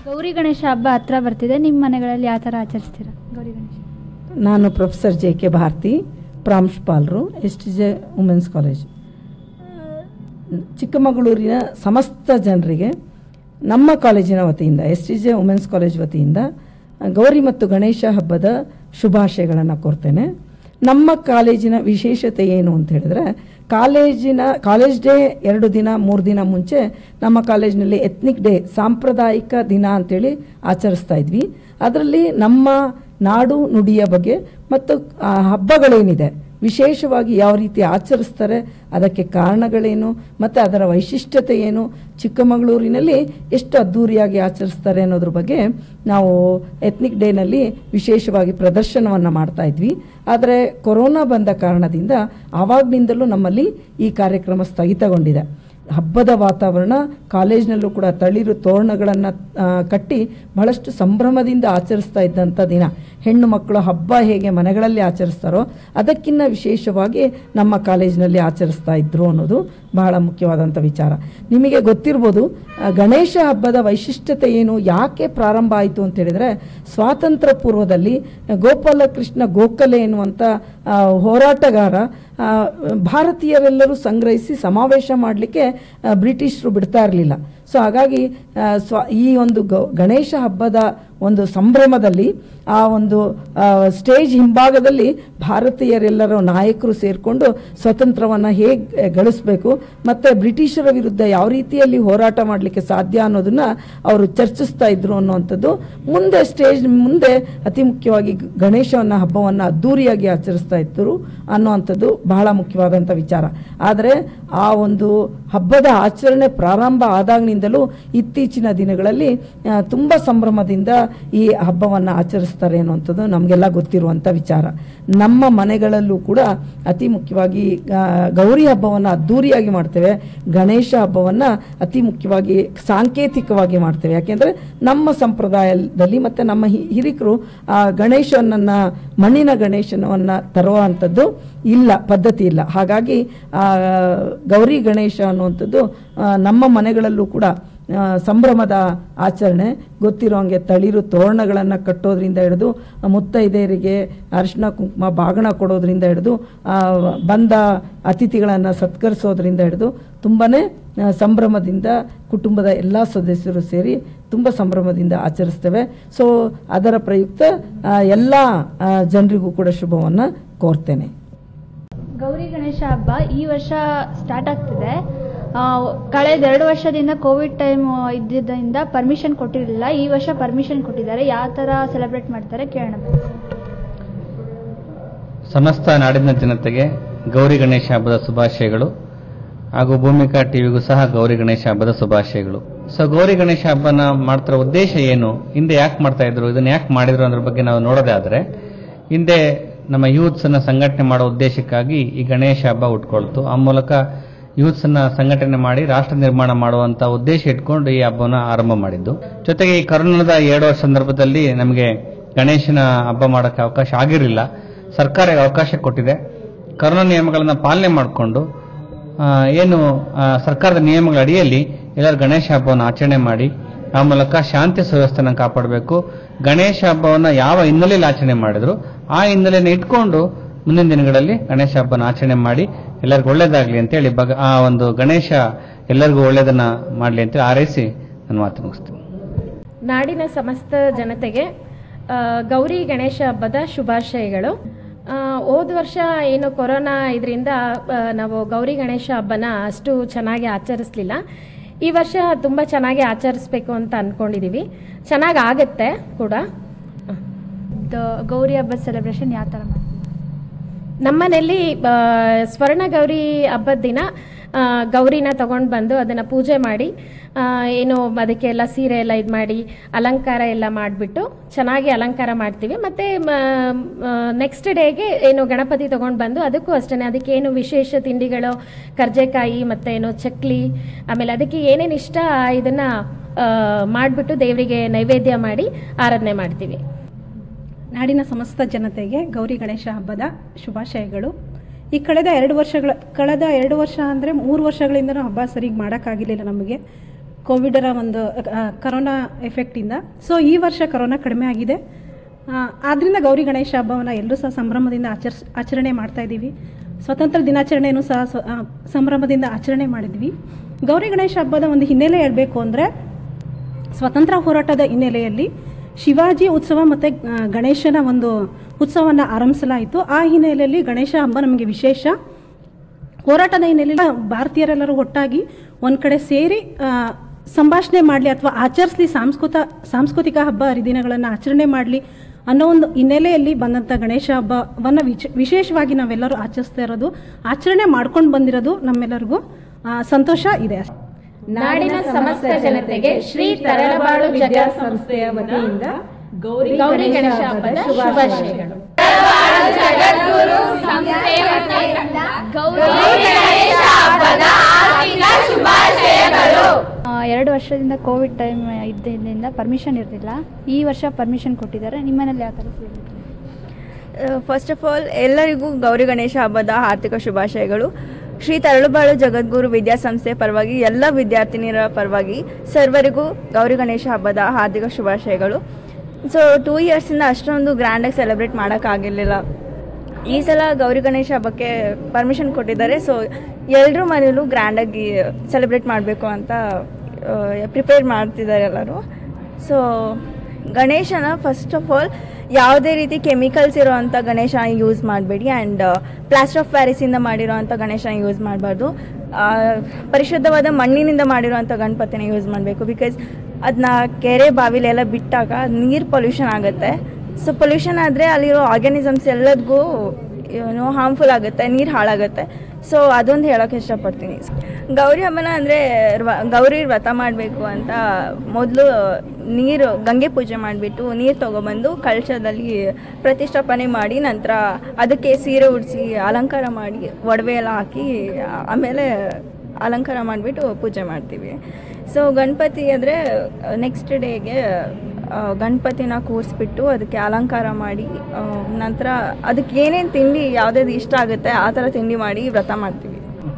ಗೌರಿ ಗಣೇಶ ಹಬ್ಬ ಹತ್ರ ಬರ್ತಿದೆ ನಿಮ್ಮ ಮನೆಗಳಲ್ಲಿ ಯಾವ ಥರ ಆಚರಿಸ್ತೀರಾ ಗೌರಿ ಗಣೇಶ ನಾನು ಪ್ರೊಫೆಸರ್ ಜೆ ಕೆ ಭಾರತಿ ಪ್ರಾಂಶುಪಾಲರು S T J women's college ಚಿಕ್ಕಮಗಳೂರಿನ ಸಮಸ್ತ ಜನರಿಗೆ ನಮ್ಮ ಕಾಲೇಜಿನ ವತಿಯಿಂದ S T J women's college ವತಿಯಿಂದ ಗೌರಿ ಮತ್ತು ಗಣೇಶ ಹಬ್ಬದ ಶುಭಾಶಯಗಳನ್ನು ಕೋರ್ತೇನೆ ನಮ್ಮ ಕಾಲೇಜಿನ ವಿಶೇಷತೆ ಏನು ಅಂತ ಹೇಳಿದ್ರೆ ಕಾಲೇಜಿನ ಕಾಲೇಜ್ ಡೇ ಎರಡು ದಿನ ಮೂರು ದಿನ ಮುಂಚೆ ನಮ್ಮ ಕಾಲೇಜಿನಲ್ಲಿ ಎತ್ನಿಕ್ ಡೇ ಸಾಂಪ್ರದಾಯಿಕ ದಿನ ಅಂತೇಳಿ ಆಚರಿಸ್ತಾ ಇದ್ವಿ ಅದರಲ್ಲಿ ನಮ್ಮ ನಾಡು ನುಡಿಯ ಬಗ್ಗೆ ಮತ್ತು ಆ, ಹಬ್ಬಗಳೇನಿದೆ ವಿಶೇಷವಾಗಿ ಯಾವ ರೀತಿ ಆಚರಿಸ್ತಾರೆ ಅದಕ್ಕೆ ಕಾರಣಗಳೇನು ಮತ್ತು ಅದರ ವೈಶಿಷ್ಟ್ಯತೆ ಏನು ಚಿಕ್ಕಮಗಳೂರಿನಲ್ಲಿ ಎಷ್ಟು ಅದ್ಧೂರಿಯಾಗಿ ಆಚರಿಸ್ತಾರೆ ಅನ್ನೋದ್ರ ಬಗ್ಗೆ ನಾವು ಎತ್ನಿಕ್ ಡೇನಲ್ಲಿ ವಿಶೇಷವಾಗಿ ಪ್ರದರ್ಶನವನ್ನು ಮಾಡ್ತಾ ಇದ್ವಿ ಆದರೆ ಕೊರೋನಾ ಬಂದ ಕಾರಣದಿಂದ ಆವಾಗ್ನಿಂದಲೂ ನಮ್ಮಲ್ಲಿ ಈ ಕಾರ್ಯಕ್ರಮ ಸ್ಥಗಿತಗೊಂಡಿದೆ ಹಬ್ಬದ ವಾತಾವರಣ ಕಾಲೇಜಿನಲ್ಲೂ ಕೂಡ ತಳಿರು ತೋರಣಗಳನ್ನು ಕಟ್ಟಿ ಬಹಳಷ್ಟು ಸಂಭ್ರಮದಿಂದ ಆಚರಿಸ್ತಾ ಇದ್ದಂಥ ದಿನ ಹೆಣ್ಣು ಮಕ್ಕಳು ಹಬ್ಬ ಹೇಗೆ ಮನೆಗಳಲ್ಲಿ ಆಚರಿಸ್ತಾರೋ ಅದಕ್ಕಿಂತ ವಿಶೇಷವಾಗಿ ನಮ್ಮ ಕಾಲೇಜಿನಲ್ಲಿ ಆಚರಿಸ್ತಾ ಇದ್ರು ಅನ್ನೋದು ಬಹಳ ಮುಖ್ಯವಾದಂಥ ವಿಚಾರ ನಿಮಗೆ ಗೊತ್ತಿರ್ಬೋದು ಆ, ಗಣೇಶ ಹಬ್ಬದ ವೈಶಿಷ್ಟ್ಯತೆ ಏನು ಯಾಕೆ ಪ್ರಾರಂಭ ಆಯಿತು ಅಂತ ಹೇಳಿದ್ರೆ ಸ್ವಾತಂತ್ರ್ಯ ಪೂರ್ವದಲ್ಲಿ ಗೋಪಾಲಕೃಷ್ಣ ಗೋಖಲೆ ಎನ್ನುವಂಥ ಆ, ಹೋರಾಟಗಾರ ಆ, ಭಾರತೀಯರೆಲ್ಲರೂ ಸಂಗ್ರಹಿಸಿ ಸಮಾವೇಶ ಮಾಡಲಿಕ್ಕೆ ಬ್ರಿಟಿಷರು ಬಿಡ್ತಾ ಇರಲಿಲ್ಲ ಸೊ ಹಾಗಾಗಿ ಆ, ಸ್ವ ಈ ಒಂದು ಗೌ ಗಣೇಶ ಹಬ್ಬದ ಒಂದು ಸಂಭ್ರಮದಲ್ಲಿ ಆ ಒಂದು ಆ, ಸ್ಟೇಜ್ ಹಿಂಭಾಗದಲ್ಲಿ ಭಾರತೀಯರೆಲ್ಲರೂ ನಾಯಕರು ಸೇರಿಕೊಂಡು ಸ್ವತಂತ್ರವನ್ನು ಹೇಗೆ ಗಳಿಸಬೇಕು ಮತ್ತು ಬ್ರಿಟಿಷರ ವಿರುದ್ಧ ಯಾವ ರೀತಿಯಲ್ಲಿ ಹೋರಾಟ ಮಾಡಲಿಕ್ಕೆ ಸಾಧ್ಯ ಅನ್ನೋದನ್ನ ಅವರು ಚರ್ಚಿಸ್ತಾ ಇದ್ರು ಅನ್ನುವಂಥದ್ದು ಮುಂದೆ ಸ್ಟೇಜ್ ಮುಂದೆ ಅತಿ ಮುಖ್ಯವಾಗಿ ಗ- ಗಣೇಶವನ್ನ ಹಬ್ಬವನ್ನು ಅದ್ಧೂರಿಯಾಗಿ ಆಚರಿಸ್ತಾ ಇದ್ದರು ಅನ್ನುವಂಥದ್ದು ಬಹಳ ಮುಖ್ಯವಾದಂಥ ವಿಚಾರ ಆದರೆ ಆ ಒಂದು ಹಬ್ಬದ ಆಚರಣೆ ಪ್ರಾರಂಭ ಆದಾಗಿನಿಂದಲೂ ಇತ್ತೀಚಿನ ದಿನಗಳಲ್ಲಿ ಆ, ತುಂಬ ಸಂಭ್ರಮದಿಂದ ಈ ಹಬ್ಬವನ್ನು ಆಚರಿಸ್ತಾರೆ ಅನ್ನುವಂಥದ್ದು ನಮಗೆಲ್ಲ ಗೊತ್ತಿರುವಂಥ ವಿಚಾರ ನಮ್ಮ ಮನೆಗಳಲ್ಲೂ ಕೂಡ ಅತಿ ಮುಖ್ಯವಾಗಿ ಆ, ಗೌರಿ ಹಬ್ಬವನ್ನು ಅದ್ಧೂರಿಯಾಗಿ ಮಾಡ್ತೇವೆ ಗಣೇಶ ಹಬ್ಬವನ್ನು ಅತಿ ಮುಖ್ಯವಾಗಿ ಸಾಂಕೇತಿಕವಾಗಿ ಮಾಡ್ತೇವೆ ಯಾಕೆಂದರೆ ನಮ್ಮ ಸಂಪ್ರದಾಯದಲ್ಲಿ ಮತ್ತು ನಮ್ಮ ಹಿ- ಹಿರಿಕರು ಆ ಗಣೇಶನನ್ನ ಮಣ್ಣಿನ ಗಣೇಶನವನ್ನು ತರುವಂಥದ್ದು ಇಲ್ಲ ಪದ್ಧತಿ ಇಲ್ಲ ಹಾಗಾಗಿ ಆ, ಗೌರಿ ಗಣೇಶ ಅನ್ನುವಂಥದ್ದು ಆ, ನಮ್ಮ ಮನೆಗಳಲ್ಲೂ ಕೂಡ ಆ, ಸಂಭ್ರಮದ ಆಚರಣೆ ಗೊತ್ತಿರೋ ಹಂಗೆ ತಳಿರು ತೋರಣಗಳನ್ನು ಕಟ್ಟೋದ್ರಿಂದ ಹಿಡಿದು ಮುತ್ತೈದೆಯರಿಗೆ ಅರಿಶಿನ ಕುಂಕುಮ ಬಾಗಣ ಕೊಡೋದ್ರಿಂದ ಹಿಡಿದು ಆ, ಬಂದ ಅತಿಥಿಗಳನ್ನು ಸತ್ಕರಿಸೋದ್ರಿಂದ ಹಿಡಿದು ತುಂಬಾ ಸಂಭ್ರಮದಿಂದ ಕುಟುಂಬದ ಎಲ್ಲ ಸದಸ್ಯರು ಸೇರಿ ತುಂಬ ಸಂಭ್ರಮದಿಂದ ಆಚರಿಸ್ತೇವೆ ಸೊ ಅದರ ಪ್ರಯುಕ್ತ ಆ, ಎಲ್ಲ ಆ, ಜನರಿಗೂ ಕೂಡ ಶುಭವನ್ನು ಕೋರ್ತೇನೆ ಗೌರಿ ಗಣೇಶ ಹಬ್ಬ ಈ ವರ್ಷ ಸ್ಟಾರ್ಟ್ ಆಗ್ತಿದೆ ಆ, ಕಳೆದ ಎರಡು ವರ್ಷದಿಂದ ಕೋವಿಡ್ ಟೈಮ್ ಇದ್ದಿದ್ದರಿಂದ ಪರ್ಮಿಷನ್ ಕೊಟ್ಟಿರಲಿಲ್ಲ ಈ ವರ್ಷ ಪರ್ಮಿಷನ್ ಕೊಟ್ಟಿದ್ದಾರೆ ಯಾವ ಥರ ಸೆಲೆಬ್ರೇಟ್ ಮಾಡ್ತಾರೆ ಕೇಳೋಣ ಬನ್ನಿ. ಸಮಸ್ತ ನಾಡಿನ ಜನತೆಗೆ ಗೌರಿ ಗಣೇಶ ಹಬ್ಬದ ಶುಭಾಶಯಗಳು ಹಾಗೂ ಭೂಮಿಕಾ ಟಿವಿಗೂ ಸಹ ಗೌರಿ ಗಣೇಶ ಹಬ್ಬದ ಶುಭಾಶಯಗಳು ಸೊ ಗೌರಿ ಗಣೇಶ ಹಬ್ಬನ ಮಾಡ್ತಿರೋ ಉದ್ದೇಶ ಏನು ಹಿಂದೆ ಯಾಕೆ ಮಾಡ್ತಾ ಇದ್ರು ಇದನ್ನ ಯಾಕೆ ಮಾಡಿದ್ರು ಅನ್ನೋದ್ರ ಬಗ್ಗೆ ನಾವು ನೋಡೋದೇ ಆದ್ರೆ ಹಿಂದೆ ನಮ್ಮ ಯೂತ್ಸ್ ಅನ್ನ ಸಂಘಟನೆ ಮಾಡೋ ಉದ್ದೇಶಕ್ಕಾಗಿ ಈ ಗಣೇಶ ಹಬ್ಬ ಉಟ್ಕೊಳ್ತು ಆ ಮೂಲಕ ಯೂತ್ಸ್ ಅನ್ನ ಸಂಘಟನೆ ಮಾಡಿ ರಾಷ್ಟ್ರ ನಿರ್ಮಾಣ ಮಾಡುವಂತ ಉದ್ದೇಶ ಇಟ್ಕೊಂಡು ಈ ಹಬ್ಬನ ಆರಂಭ ಮಾಡಿದ್ದು ಜೊತೆಗೆ ಈ ಕರೋನಾದ ಎರಡು ವರ್ಷ ಸಂದರ್ಭದಲ್ಲಿ ನಮಗೆ ಗಣೇಶನ ಹಬ್ಬ ಮಾಡೋಕ್ಕೆ ಅವಕಾಶ ಆಗಿರಲಿಲ್ಲ ಸರ್ಕಾರ ಈಗ ಅವಕಾಶ ಕೊಟ್ಟಿದೆ ಕರೋನಾ ನಿಯಮಗಳನ್ನು ಪಾಲನೆ ಮಾಡಿಕೊಂಡು ಏನು ಆ, ಸರ್ಕಾರದ ನಿಯಮಗಳ ಅಡಿಯಲ್ಲಿ ಎಲ್ಲರೂ ಗಣೇಶ ಹಬ್ಬವನ್ನು ಆಚರಣೆ ಮಾಡಿ ಆ ಮೂಲಕ ಶಾಂತಿ ಸುವ್ಯವಸ್ಥೆನ ಕಾಪಾಡಬೇಕು ಗಣೇಶ ಹಬ್ಬವನ್ನು ಯಾವ ಹಿನ್ನೆಲೆಯಲ್ಲಿ ಆಚರಣೆ ಮಾಡಿದ್ರು ಆ ಹಿನ್ನೆಲೆಯನ್ನು ಇಟ್ಕೊಂಡು ಮುಂದಿನ ದಿನಗಳಲ್ಲಿ ಗಣೇಶ ಹಬ್ಬನ ಆಚರಣೆ ಮಾಡಿ ಎಲ್ಲರಿಗೂ ಒಳ್ಳೇದಾಗ್ಲಿ ಅಂತೇಳಿ ಬಗ ಆ ಒಂದು ಗಣೇಶ ಎಲ್ಲರಿಗೂ ಒಳ್ಳೇದನ್ನ ಮಾಡಲಿ ಅಂತೇಳಿ ಆರೈಸಿ ನನ್ನ ಮಾತು ಮುಗಿಸ್ತೀನಿ ನಾಡಿನ ಸಮಸ್ತ ಜನತೆಗೆ ಆ, ಗೌರಿ ಗಣೇಶ ಹಬ್ಬದ ಶುಭಾಶಯಗಳು ಆ, ಹೋದ ವರ್ಷ ಏನು ಕೊರೋನಾ ಇದರಿಂದ ನಾವು ಗೌರಿ ಗಣೇಶ ಹಬ್ಬನ ಅಷ್ಟು ಚೆನ್ನಾಗಿ ಆಚರಿಸ್ಲಿಲ್ಲ ಈ ವರ್ಷ ತುಂಬ ಚೆನ್ನಾಗಿ ಆಚರಿಸ್ಬೇಕು ಅಂತ ಅಂದ್ಕೊಂಡಿದ್ದೀವಿ ಚೆನ್ನಾಗಿ ಆಗತ್ತೆ ಕೂಡ ದ- ಗೌರಿ ಹಬ್ಬದ ಸೆಲೆಬ್ರೇಷನ್ ಯಾವ ಥರ ಮಾಡ್ತೀವಿ ನಮ್ಮನೇಲಿ ಆ, ಸ್ವರ್ಣ ಗೌರಿ ಹಬ್ಬದ ದಿನ ಆ, ಗೌರಿನ ತಗೊಂಡು ಬಂದು ಅದನ್ನು ಪೂಜೆ ಮಾಡಿ ಆ, ಏನು ಅದಕ್ಕೆಲ್ಲ ಸೀರೆ ಎಲ್ಲ ಇದು ಮಾಡಿ ಅಲಂಕಾರ ಎಲ್ಲ ಮಾಡಿಬಿಟ್ಟು ಚೆನ್ನಾಗಿ ಅಲಂಕಾರ ಮಾಡ್ತೀವಿ ಮತ್ತು ನೆಕ್ಸ್ಟ್ ಡೇಗೆ ಏನು ಗಣಪತಿ ತಗೊಂಡು ಬಂದು ಅದಕ್ಕೂ ಅಷ್ಟೇ ಅದಕ್ಕೆ ಏನು ವಿಶೇಷ ತಿಂಡಿಗಳು ಕರ್ಜೆಕಾಯಿ ಮತ್ತು ಏನು ಚಕ್ಲಿ ಆಮೇಲೆ ಅದಕ್ಕೆ ಏನೇನು ಇಷ್ಟ ಇದನ್ನು ಮಾಡಿಬಿಟ್ಟು ದೇವರಿಗೆ ನೈವೇದ್ಯ ಮಾಡಿ ಆರಾಧನೆ ಮಾಡ್ತೀವಿ ನಾಡಿನ ಸಮಸ್ತ ಜನತೆಗೆ ಗೌರಿ ಗಣೇಶ ಹಬ್ಬದ ಶುಭಾಶಯಗಳು ಈ ಕಳೆದ ಎರಡು ವರ್ಷಗಳ ಕಳೆದ ಎರಡು ವರ್ಷ ಅಂದರೆ ಮೂರು ವರ್ಷಗಳಿಂದ ಹಬ್ಬ ಸರಿಗೆ ಮಾಡೋಕ್ಕಾಗಿರಲಿಲ್ಲ ನಮಗೆ ಕೋವಿಡರ ಒಂದು ಆ, ಕರೋನಾ ಎಫೆಕ್ಟಿಂದ ಸೊ ಈ ವರ್ಷ ಕರೋನಾ ಕಡಿಮೆ ಆಗಿದೆ ಆದ್ದರಿಂದ ಗೌರಿ ಗಣೇಶ ಹಬ್ಬವನ್ನು ಎಲ್ಲರೂ ಸಹ ಸಂಭ್ರಮದಿಂದ ಆಚರಿಸ್ ಆಚರಣೆ ಮಾಡ್ತಾ ಇದ್ದೀವಿ ಸ್ವತಂತ್ರ ದಿನಾಚರಣೆಯನ್ನು ಸಹ ಸ್ವ- ಆ, ಸಂಭ್ರಮದಿಂದ ಆಚರಣೆ ಮಾಡಿದ್ವಿ ಗೌರಿ ಗಣೇಶ ಹಬ್ಬದ ಒಂದು ಹಿನ್ನೆಲೆ ಹೇಳಬೇಕು ಅಂದರೆ ಸ್ವತಂತ್ರ ಹೋರಾಟದ ಹಿನ್ನೆಲೆಯಲ್ಲಿ ಶಿವಾಜಿ ಉತ್ಸವ ಮತ್ತು ಗಣೇಶನ ಒಂದು ಉತ್ಸವವನ್ನು ಆರಂಭಿಸಲಾಯಿತು ಆ ಹಿನ್ನೆಲೆಯಲ್ಲಿ ಗಣೇಶ ಹಬ್ಬ ನಮಗೆ ವಿಶೇಷ ಹೋರಾಟದ ಹಿನ್ನೆಲೆಯಲ್ಲಿ ಭಾರತೀಯರೆಲ್ಲರೂ ಒಟ್ಟಾಗಿ ಒಂದು ಕಡೆ ಸೇರಿ ಆ, ಸಂಭಾಷಣೆ ಮಾಡಲಿ ಅಥವಾ ಆಚರಿಸಲಿ ಸಾಂಸ್ಕೃತ ಸಾಂಸ್ಕೃತಿಕ ಹಬ್ಬ ಹರಿದಿನಗಳನ್ನು ಆಚರಣೆ ಮಾಡಲಿ ಅನ್ನೋ ಒಂದು ಹಿನ್ನೆಲೆಯಲ್ಲಿ ಬಂದಂಥ ಗಣೇಶ ಹಬ್ಬವನ್ನು ವಿಚ ವಿಶೇಷವಾಗಿ ನಾವೆಲ್ಲರೂ ಆಚರಿಸ್ತಾ ಇರೋದು ಆಚರಣೆ ಮಾಡ್ಕೊಂಡು ಬಂದಿರೋದು ನಮ್ಮೆಲ್ಲರಿಗೂ ಆ, ಸಂತೋಷ ಇದೆ ನಾಡಿನ ಸಮಸ್ತ ಜನತೆಗೆ ಶ್ರೀ ತರಳಬಾಳು ವಿದ್ಯಾಸಂಸ್ಥೆಯ ವತಿಯಿಂದ ಗೌರಿ ಗಣೇಶ ಹಬ್ಬದ ಶುಭಾಶಯಗಳು ಆ, ಎರಡು ವರ್ಷದಿಂದ ಕೋವಿಡ್ ಟೈಮ್ ಇದ್ದರಿಂದ ಪರ್ಮಿಷನ್ ಇರಲಿಲ್ಲ ಈ ವರ್ಷ ಪರ್ಮಿಷನ್ ಕೊಟ್ಟಿದ್ದಾರೆ ನಿಮ್ಮನೇಲಿ ಯಾವ ಥರ ಫಸ್ಟ್ ಆಫ್ ಆಲ್ ಎಲ್ಲರಿಗೂ ಗೌರಿ ಗಣೇಶ ಹಬ್ಬದ ಆರ್ಥಿಕ ಶುಭಾಶಯಗಳು ಶ್ರೀ ತರಳುಬಾಳು ಜಗದ್ಗುರು ವಿದ್ಯಾಸಂಸ್ಥೆ ಪರವಾಗಿ ಎಲ್ಲ ವಿದ್ಯಾರ್ಥಿನಿಯರ ಪರವಾಗಿ ಸರ್ವರಿಗೂ ಗೌರಿ ಗಣೇಶ ಹಬ್ಬದ ಹಾರ್ದಿಕ ಶುಭಾಶಯಗಳು ಸೊ ಟೂ ಇಯರ್ಸಿಂದ ಅಷ್ಟೊಂದು ಗ್ರ್ಯಾಂಡಾಗಿ ಸೆಲೆಬ್ರೇಟ್ ಮಾಡೋಕ್ಕಾಗಿರಲಿಲ್ಲ ಈ ಸಲ ಗೌರಿ ಗಣೇಶ ಹಬ್ಬಕ್ಕೆ ಪರ್ಮಿಷನ್ ಕೊಟ್ಟಿದ್ದಾರೆ ಸೊ ಎಲ್ಲರೂ ಮನೇಲೂ ಗ್ರ್ಯಾಂಡಾಗಿ ಸೆಲೆಬ್ರೇಟ್ ಮಾಡಬೇಕು ಅಂತ ಪ್ರಿಪೇರ್ ಮಾಡ್ತಿದ್ದಾರೆ ಎಲ್ಲರೂ ಸೊ ಗಣೇಶನ ಫಸ್ಟ್ ಆಫ್ ಆಲ್ ಯಾವುದೇ ರೀತಿ ಕೆಮಿಕಲ್ಸ್ ಇರೋವಂಥ ಗಣೇಶನ ಯೂಸ್ ಮಾಡಬೇಡಿ ಆ್ಯಂಡ್ ಪ್ಲಾಸ್ಟರ್ ಆಫ್ ಪ್ಯಾರಿಸಿಂದ ಮಾಡಿರೋವಂಥ ಗಣೇಶನ ಯೂಸ್ ಮಾಡಬಾರ್ದು ಪರಿಶುದ್ಧವಾದ ಮಣ್ಣಿನಿಂದ ಮಾಡಿರೋವಂಥ ಗಣಪತಿನ ಯೂಸ್ ಮಾಡಬೇಕು ಬಿಕಾಸ್ ಅದನ್ನ ಕೆರೆ ಬಾವಿಲೆಲ್ಲ ಬಿಟ್ಟಾಗ ನೀರು ಪೊಲ್ಯೂಷನ್ ಆಗುತ್ತೆ ಸೊ ಪೊಲ್ಯೂಷನ್ ಆದರೆ ಅಲ್ಲಿರೋ ಆರ್ಗ್ಯಾನಿಸಮ್ಸ್ ಎಲ್ಲದಕ್ಕೂ ಏನೋ ಹಾರ್ಮ್ಫುಲ್ ಆಗುತ್ತೆ ನೀರು ಹಾಳಾಗುತ್ತೆ ಸೊ ಅದೊಂದು ಹೇಳೋಕೆ ಇಷ್ಟಪಡ್ತೀನಿ ಗೌರಿ ಹಬ್ಬನ ಅಂದರೆ ಗೌರಿ ವ್ರತ ಮಾಡಬೇಕು ಅಂತ ಮೊದಲು ನೀರು ಗಂಗೆ ಪೂಜೆ ಮಾಡಿಬಿಟ್ಟು ನೀರು ತೊಗೊಬಂದು ಕಳಶದಲ್ಲಿ ಪ್ರತಿಷ್ಠಾಪನೆ ಮಾಡಿ ನಂತರ ಅದಕ್ಕೆ ಸೀರೆ ಉಡಿಸಿ ಅಲಂಕಾರ ಮಾಡಿ ಒಡವೆ ಎಲ್ಲ ಹಾಕಿ ಆಮೇಲೆ ಅಲಂಕಾರ ಮಾಡಿಬಿಟ್ಟು ಪೂಜೆ ಮಾಡ್ತೀವಿ ಸೊ ಗಣಪತಿ ಅಂದರೆ ನೆಕ್ಸ್ಟ್ ಡೇಗೆ ಗಣಪತಿನ ಕೂರಿಸ್ಬಿಟ್ಟು ಅದಕ್ಕೆ ಅಲಂಕಾರ ಮಾಡಿ ಆ, ನಂತರ ಅದಕ್ಕೆ ಏನೇನು ತಿಂಡಿ ಯಾವುದ್ಯಾವ್ದು ಇಷ್ಟ ಆಗುತ್ತೆ ಆ ಥರ ತಿಂಡಿ ಮಾಡಿ ವ್ರತ ಮಾಡ್ತೀವಿ